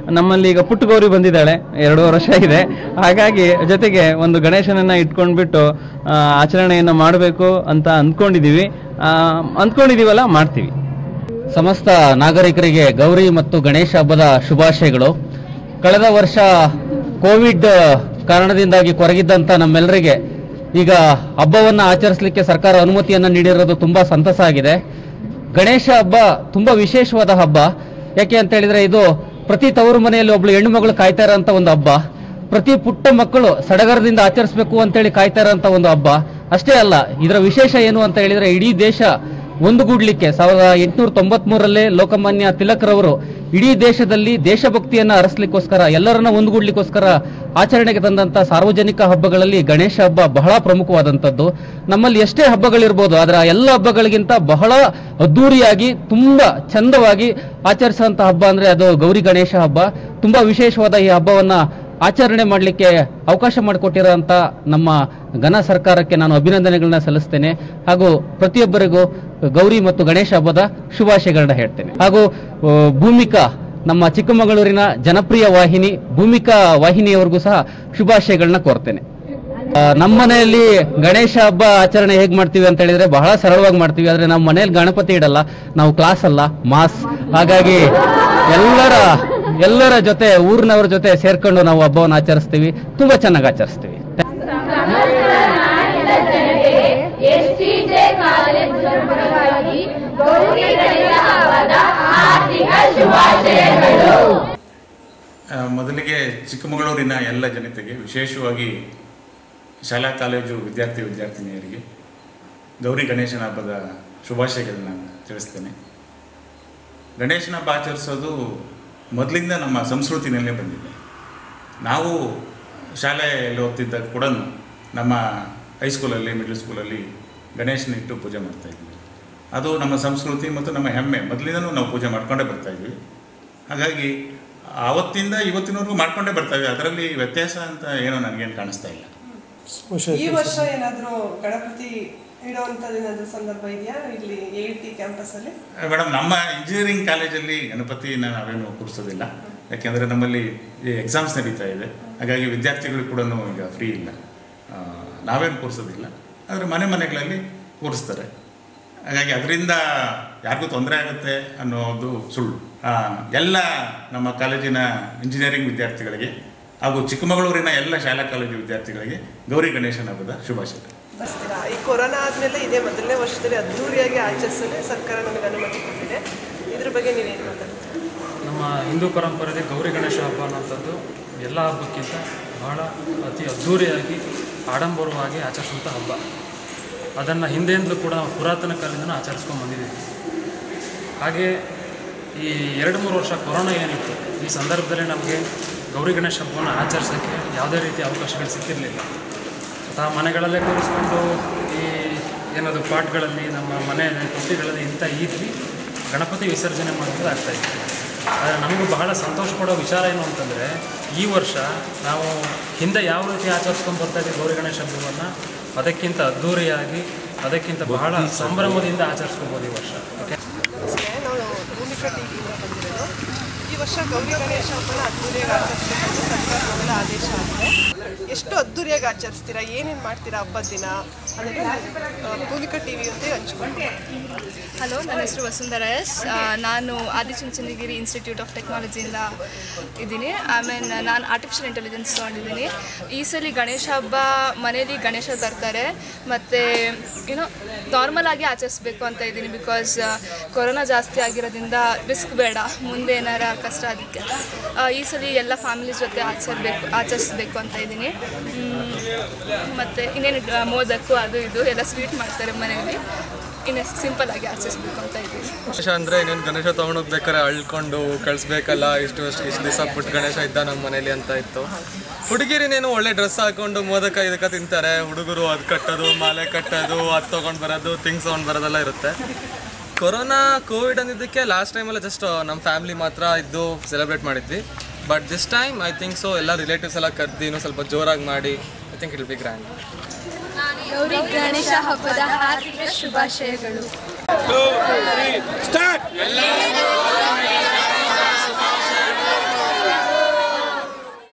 ನಮ್ಮಲ್ಲಿ ಈಗ ಪುಟ್ಟ ಗೌರಿ ಬಂದಿದ್ದಾಳೆ ಎರಡು ವರ್ಷ ಇದೆ ಹಾಗಾಗಿ ಜೊತೆಗೆ ಒಂದು ಗಣೇಶನನ್ನ ಇಟ್ಕೊಂಡ್ಬಿಟ್ಟು ಆ, ಆಚರಣೆಯನ್ನ ಮಾಡಬೇಕು ಅಂತ ಅಂದ್ಕೊಂಡಿದೀವಿ ಆ, ಅಂದ್ಕೊಂಡಿದೀವಲ್ಲ ಮಾಡ್ತೀವಿ ಸಮಸ್ತ ನಾಗರಿಕರಿಗೆ ಗೌರಿ ಮತ್ತು ಗಣೇಶ ಹಬ್ಬದ ಶುಭಾಶಯಗಳು ಕಳೆದ ವರ್ಷ ಕೋವಿಡ್ ಕಾರಣದಿಂದಾಗಿ ಕೊರಗಿದ್ದಂತ ನಮ್ಮೆಲ್ಲರಿಗೆ ಈಗ ಹಬ್ಬವನ್ನ ಆಚರಿಸಲಿಕ್ಕೆ ಸರ್ಕಾರ ಅನುಮತಿಯನ್ನ ನೀಡಿರೋದು ತುಂಬಾ ಸಂತಸ ಆಗಿದೆ ಗಣೇಶ ಹಬ್ಬ ತುಂಬಾ ವಿಶೇಷವಾದ ಹಬ್ಬ ಯಾಕೆ ಅಂತ ಹೇಳಿದ್ರೆ ಇದು ಪ್ರತಿ ತವರು ಮನೆಯಲ್ಲಿ ಒಬ್ಳು ಹೆಣ್ಣು ಮಗಳು ಕಾಯ್ತಾ ಇರೋಂಥ ಒಂದು ಹಬ್ಬ ಪ್ರತಿ ಪುಟ್ಟ ಮಕ್ಕಳು ಸಡಗರದಿಂದ ಆಚರಿಸಬೇಕು ಅಂತೇಳಿ ಕಾಯ್ತಾ ಇರೋಂಥ ಒಂದು ಹಬ್ಬ ಅಷ್ಟೇ ಅಲ್ಲ ಇದರ ವಿಶೇಷ ಏನು ಅಂತ ಹೇಳಿದ್ರೆ ಇಡೀ ದೇಶ ಒಂದುಗೂಡ್ಲಿಕ್ಕೆ ಸಾವಿರದ ಎಂಟುನೂರ ತೊಂಬತ್ಮೂರಲ್ಲೇ ಲೋಕಮಾನ್ಯ ತಿಲಕ್ರವರು ಇಡೀ ದೇಶದಲ್ಲಿ ದೇಶಭಕ್ತಿಯನ್ನ ಅರಸಲಿಕ್ಕೋಸ್ಕರ ಎಲ್ಲರನ್ನ ಒಂದುಗೂಡ್ಲಿಕ್ಕೋಸ್ಕರ ಆಚರಣೆಗೆ ತಂದಂತ ಸಾರ್ವಜನಿಕ ಹಬ್ಬಗಳಲ್ಲಿ ಗಣೇಶ ಹಬ್ಬ ಬಹಳ ಪ್ರಮುಖವಾದಂಥದ್ದು ನಮ್ಮಲ್ಲಿ ಎಷ್ಟೇ ಹಬ್ಬಗಳಿರ್ಬೋದು ಆದ್ರೆ ಆ ಎಲ್ಲ ಹಬ್ಬಗಳಿಗಿಂತ ಬಹಳ ಅದ್ದೂರಿಯಾಗಿ ತುಂಬಾ ಚಂದವಾಗಿ ಆಚರಿಸುವಂತ ಹಬ್ಬ ಅಂದ್ರೆ ಅದು ಗೌರಿ ಗಣೇಶ ಹಬ್ಬ ತುಂಬಾ ವಿಶೇಷವಾದ ಈ ಹಬ್ಬವನ್ನ ಆಚರಣೆ ಮಾಡಲಿಕ್ಕೆ ಅವಕಾಶ ಮಾಡಿಕೊಟ್ಟಿರೋಂಥ ನಮ್ಮ ಘನ ಸರ್ಕಾರಕ್ಕೆ ನಾನು ಅಭಿನಂದನೆಗಳನ್ನ ಸಲ್ಲಿಸ್ತೇನೆ ಹಾಗೂ ಪ್ರತಿಯೊಬ್ಬರಿಗೂ ಗೌರಿ ಮತ್ತು ಗಣೇಶ ಹಬ್ಬದ ಶುಭಾಶಯಗಳನ್ನ ಹೇಳ್ತೇನೆ ಹಾಗೂ ಆ, ಭೂಮಿಕಾ ನಮ್ಮ ಚಿಕ್ಕಮಗಳೂರಿನ ಜನಪ್ರಿಯ ವಾಹಿನಿ ಭೂಮಿಕಾ ವಾಹಿನಿಯವರಿಗೂ ಸಹ ಶುಭಾಶಯಗಳನ್ನ ಕೋರ್ತೇನೆ ಆ, ನಮ್ಮ ಮನೆಯಲ್ಲಿ ಗಣೇಶ ಹಬ್ಬ ಆಚರಣೆ ಹೇಗ್ ಮಾಡ್ತೀವಿ ಅಂತ ಹೇಳಿದ್ರೆ ಬಹಳ ಸರಳವಾಗಿ ಮಾಡ್ತೀವಿ ಆದ್ರೆ ನಮ್ಮ ಮನೆಯಲ್ಲಿ ಗಣಪತಿ ಇಡಲ್ಲ ನಾವು ಕ್ಲಾಸ್ ಅಲ್ಲ ಮಾಸ್ ಹಾಗಾಗಿ ಎಲ್ಲರ ಎಲ್ಲರ ಜೊತೆ ಊರಿನವರ ಜೊತೆ ಸೇರ್ಕೊಂಡು ನಾವು ಹಬ್ಬವನ್ನು ಆಚರಿಸ್ತೀವಿ ತುಂಬಾ ಚೆನ್ನಾಗಿ ಆಚರಿಸ್ತೀವಿ ಎಸ್ಟಿಜೆ ಕಾಲೇಜ್ ಪರವಾಗಿ ಗೌರಿ ಗಣೇಶ ಹಬ್ಬದ ಹಾರ್ದಿಕ ಶುಭಾಶಯಗಳು ಆ, ಮೊದಲಿಗೆ ಚಿಕ್ಕಮಗಳೂರಿನ ಎಲ್ಲ ಜನತೆಗೆ ವಿಶೇಷವಾಗಿ ಶಾಲಾ ಕಾಲೇಜು ವಿದ್ಯಾರ್ಥಿ ವಿದ್ಯಾರ್ಥಿನಿಯರಿಗೆ ಗೌರಿ ಗಣೇಶನ ಹಬ್ಬದ ಶುಭಾಶಯಗಳನ್ನ ತಿಳಿಸ್ತೇನೆ ಗಣೇಶನ ಹಬ್ಬ ಆಚರಿಸೋದು ಮೊದಲಿಂದ ನಮ್ಮ ಸಂಸ್ಕೃತಿನಲ್ಲೇ ಬಂದಿದೆ ನಾವು ಶಾಲೆಯಲ್ಲಿ ಓದ್ತಿದ್ದಾಗ ಕೂಡ ನಮ್ಮ ಹೈಸ್ಕೂಲಲ್ಲಿ ಮಿಡ್ಲ್ ಸ್ಕೂಲಲ್ಲಿ ಗಣೇಶನ ಇಟ್ಟು ಪೂಜೆ ಮಾಡ್ತಾ ಇದ್ವಿ ಅದು ನಮ್ಮ ಸಂಸ್ಕೃತಿ ಮತ್ತು ನಮ್ಮ ಹೆಮ್ಮೆ ಮೊದಲಿಂದನೂ ನಾವು ಪೂಜೆ ಮಾಡ್ಕೊಂಡೇ ಬರ್ತಾ ಇದ್ವಿ ಹಾಗಾಗಿ ಆವತ್ತಿಂದ ಇವತ್ತಿನವರೆಗೂ ಮಾಡ್ಕೊಂಡೇ ಬರ್ತಾ ಇದ್ವಿ ಅದರಲ್ಲಿ ವ್ಯತ್ಯಾಸ ಅಂತ ಏನೋ ನನಗೇನು ಕಾಣಿಸ್ತಾ ಇಲ್ಲ ಈ ವರ್ಷ ಏನಾದರೂ ಗಣಪತಿ ಇಡುವಂಥದ್ದು ಏನಾದರೂ ಸಂದರ್ಭ ಇದೆಯಾ ಇಲ್ಲಿ ಎ ಟಿ ಕ್ಯಾಂಪಸ್ಸಲ್ಲಿ ಮೇಡಮ್ ನಮ್ಮ ಇಂಜಿನಿಯರಿಂಗ್ ಕಾಲೇಜಲ್ಲಿ ಗಣಪತಿನ ನಾವೇನು ಕೂರಿಸೋದಿಲ್ಲ ಯಾಕೆಂದರೆ ನಮ್ಮಲ್ಲಿ ಎಕ್ಸಾಮ್ಸ್ ನಡೀತಾ ಇದೆ ಹಾಗಾಗಿ ವಿದ್ಯಾರ್ಥಿಗಳು ಕೂಡ ಈಗ ಫ್ರೀ ಇಲ್ಲ ಆ, ನಾವೇನು ಕೂರಿಸೋದಿಲ್ಲ ಆದರೆ ಮನೆ ಮನೆಗಳಲ್ಲಿ ಕೂರಿಸ್ತಾರೆ ಹಾಗಾಗಿ ಅದರಿಂದ ಯಾರಿಗೂ ತೊಂದರೆ ಆಗುತ್ತೆ ಅನ್ನೋದು ಸುಳ್ಳು ಆ, ಎಲ್ಲ ನಮ್ಮ ಕಾಲೇಜಿನ ಇಂಜಿನಿಯರಿಂಗ್ ವಿದ್ಯಾರ್ಥಿಗಳಿಗೆ ಹಾಗೂ ಚಿಕ್ಕಮಗಳೂರಿನ ಎಲ್ಲ ಶಾಲಾ ಕಾಲೇಜು ವಿದ್ಯಾರ್ಥಿಗಳಿಗೆ ಗೌರಿ ಗಣೇಶನ ಹಬ್ಬದ ಶುಭಾಶಯ ಬರ್ತೀರಾ ಈ ಕೊರೋನಾ ಆದಮೇಲೆ ಇದೇ ಮೊದಲನೇ ವರ್ಷದಲ್ಲಿ ಅದ್ಧೂರಿಯಾಗಿ ಆಚರಿಸಲು ಸರ್ಕಾರ ನಮಗೆ ಅನುಮತಿ ಕೊಟ್ಟಿದೆ ಇದ್ರ ಬಗ್ಗೆ ನೀವೇನು ಮಾತಾಡ್ತೀರಾ ನಮ್ಮ ಹಿಂದೂ ಪರಂಪರೆಯಲ್ಲಿ ಗೌರಿ ಗಣೇಶ ಹಬ್ಬ ಅನ್ನೋಂಥದ್ದು ಎಲ್ಲ ಹಬ್ಬಕ್ಕಿಂತ ಬಹಳ ಅತಿ ಅದ್ಧೂರಿಯಾಗಿ ಆಡಂಬರವಾಗಿ ಆಚರಿಸುವಂಥ ಹಬ್ಬ ಅದನ್ನು ಹಿಂದೆಯಿಂದಲೂ ಕೂಡ ನಾವು ಪುರಾತನ ಕಾಲದಿಂದನೂ ಆಚರಿಸ್ಕೊಂಡು ಬಂದಿದ್ದೀವಿ ಹಾಗೆ ಈ ಎರಡು ಮೂರು ವರ್ಷ ಕೊರೋನಾ ಏನಿತ್ತು ಈ ಸಂದರ್ಭದಲ್ಲಿ ನಮಗೆ ಗೌರಿ ಗಣೇಶ ಹಬ್ಬವನ್ನು ಆಚರಿಸೋಕ್ಕೆ ಯಾವುದೇ ರೀತಿಯ ಅವಕಾಶಗಳು ಸಿಕ್ಕಿರಲಿಲ್ಲ ಅಥವಾ ಮನೆಗಳಲ್ಲೇ ಕೂರಿಸ್ಕೊಂಡು ಈ ಏನದು ಪಾಟ್ಗಳಲ್ಲಿ ನಮ್ಮ ಮನೆ ತೊಟ್ಟಿಗಳಲ್ಲಿ ಇಂಥ ಇದ್ವಿ ಗಣಪತಿ ವಿಸರ್ಜನೆ ಮಾಡೋದು ಆಗ್ತಾ ಇತ್ತು ಆದರೆ ನಮಗೂ ಬಹಳ ಸಂತೋಷ ಕೊಡೋ ವಿಚಾರ ಏನು ಅಂತಂದರೆ ಈ ವರ್ಷ ನಾವು ಹಿಂದೆ ಯಾವ ರೀತಿ ಆಚರಿಸ್ಕೊಂಡು ಬರ್ತಾ ಇದ್ದೀವಿ ಗೌರಿ ಗಣೇಶ ಹಬ್ಬವನ್ನು ಅದಕ್ಕಿಂತ ಅದ್ಧೂರಿಯಾಗಿ ಅದಕ್ಕಿಂತ ಬಹಳ ಸಂಭ್ರಮದಿಂದ ಆಚರಿಸ್ಕೋಬೋದು ಈ ವರ್ಷ ಓಕೆ ನಮಸ್ತೆ ನಾವು ಭೂಮಿಕಾ ಟಿವಿಯಿಂದ ಬಂದಿರೋದು ಈ ವರ್ಷ ಗೌರಿ ಗಣೇಶ ಹಬ್ಬನ ಅದ್ದೂರಿಯಾಗಿ ಆಚರಿಸಬೇಕಂತ ಸರ್ಕಾರ ಮೊದಲ ಆದೇಶ ಆಗಿದೆ ಎಷ್ಟು ಅದ್ದೂರಿಯಾಗಿ ಆಚರಿಸ್ತೀರಾ ಏನೇನು ಮಾಡ್ತೀರಾ ಹಬ್ಬದ ದಿನ ಅದನ್ನು ಆ, ಭೂಮಿಕಾ ಟಿವಿ ಜೊತೆ ಹಂಚ್ಕೊಂಡು ಹಲೋ ನನ್ನ ಹೆಸರು ವಸುಂಧರ ಎಸ್ ಆ, ನಾನು ಆದಿಚುಂಚನಗಿರಿ ಇನ್ಸ್ಟಿಟ್ಯೂಟ್ ಆಫ್ ಟೆಕ್ನಾಲಜಿಯಿಂದ ಇದ್ದೀನಿ ಆಮೇಲೆ ನಾನು ಆರ್ಟಿಫಿಷಿಯಲ್ ಇಂಟೆಲಿಜೆನ್ಸ್ ತೊಗೊಂಡಿದ್ದೀನಿ ಈ ಸಲ ಗಣೇಶ ಹಬ್ಬ ಮನೇಲಿ ಗಣೇಶ ತರ್ತಾರೆ ಮತ್ತು ಏನೋ ನಾರ್ಮಲ್ ಆಗಿ ಆಚರಿಸ್ಬೇಕು ಅಂತ ಇದ್ದೀನಿ ಬಿಕಾಸ್ ಕೊರೋನಾ ಜಾಸ್ತಿ ಆಗಿರೋದ್ರಿಂದ ರಿಸ್ಕ್ ಬೇಡ ಮುಂದೆ ಏನಾರ ಕಷ್ಟ ಅದಕ್ಕೆ ಆ, ಈ ಸಲ ಎಲ್ಲ ಫ್ಯಾಮಿಲಿ ಜೊತೆ ಆಚರಿಸ್ಬೇಕು ಆಚರಿಸ್ಬೇಕು ಅಂತ ಇದ್ದೀನಿ ಮತ್ತು ಇನ್ನೇನು ಆ, ಮೋದಕ್ಕು ಅದು ಇದು ಎಲ್ಲ ಸ್ವೀಟ್ ಮಾಡ್ತಾರೆ ಮನೆಯಲ್ಲಿ ಇನ್ನು ಸಿಂಪಲ್ ಆಗಿ ಆಚರಿಸ್ಬೇಕು ಅಂತ ಇದ್ದೀನಿ ಗಣೇಶ ಅಂದರೆ ಇನ್ನೇನು ಗಣೇಶ ತೊಗೊಂಡೋಗ್ಬೇಕಾರೆ ಅಳ್ಕೊಂಡು ಕಳಿಸ್ಬೇಕಲ್ಲ ಇಷ್ಟು ಅಷ್ಟು ಇಷ್ಟು ದಿವಸ ಪುಟ್ಟ ಗಣೇಶ ಇದ್ದ ನಮ್ಮ ಮನೇಲಿ ಅಂತ ಇತ್ತು ಹುಡುಗಿರಿನೇನು ಒಳ್ಳೆ ಡ್ರೆಸ್ ಹಾಕೊಂಡು ಮೋದಕ ಇದಕ್ಕೆ ತಿಂತಾರೆ ಹುಡುಗರು ಅದು ಕಟ್ಟೋದು ಮಾಲೆ ಕಟ್ಟೋದು ಅದು ತೊಗೊಂಡು ಬರೋದು ಥಿಂಗ್ಸ್ ತೊಗೊಂಡು ಬರೋದೆಲ್ಲ ಇರುತ್ತೆ ಕೊರೋನಾ ಕೋವಿಡ್ ಅಂದಿದ್ದಕ್ಕೆ ಲಾಸ್ಟ್ ಟೈಮೆಲ್ಲ ಜಸ್ಟ್ ನಮ್ಮ ಫ್ಯಾಮಿಲಿ ಮಾತ್ರ ಇದ್ದು ಸೆಲೆಬ್ರೇಟ್ ಮಾಡಿದ್ವಿ but this time I think so ಎಲ್ಲ ರಿಲೇಟಿವ್ಸ್ ಎಲ್ಲ ಕರೆದು ಇನ್ನೂ ಸ್ವಲ್ಪ ಜೋರಾಗಿ ಮಾಡಿ I think it be grand Gauri Ganesha ಹಬ್ಬದ ಹಾರ್ದಿಕ ಶುಭಾಶಯಗಳು ಸ್ಟಾರ್ಟ್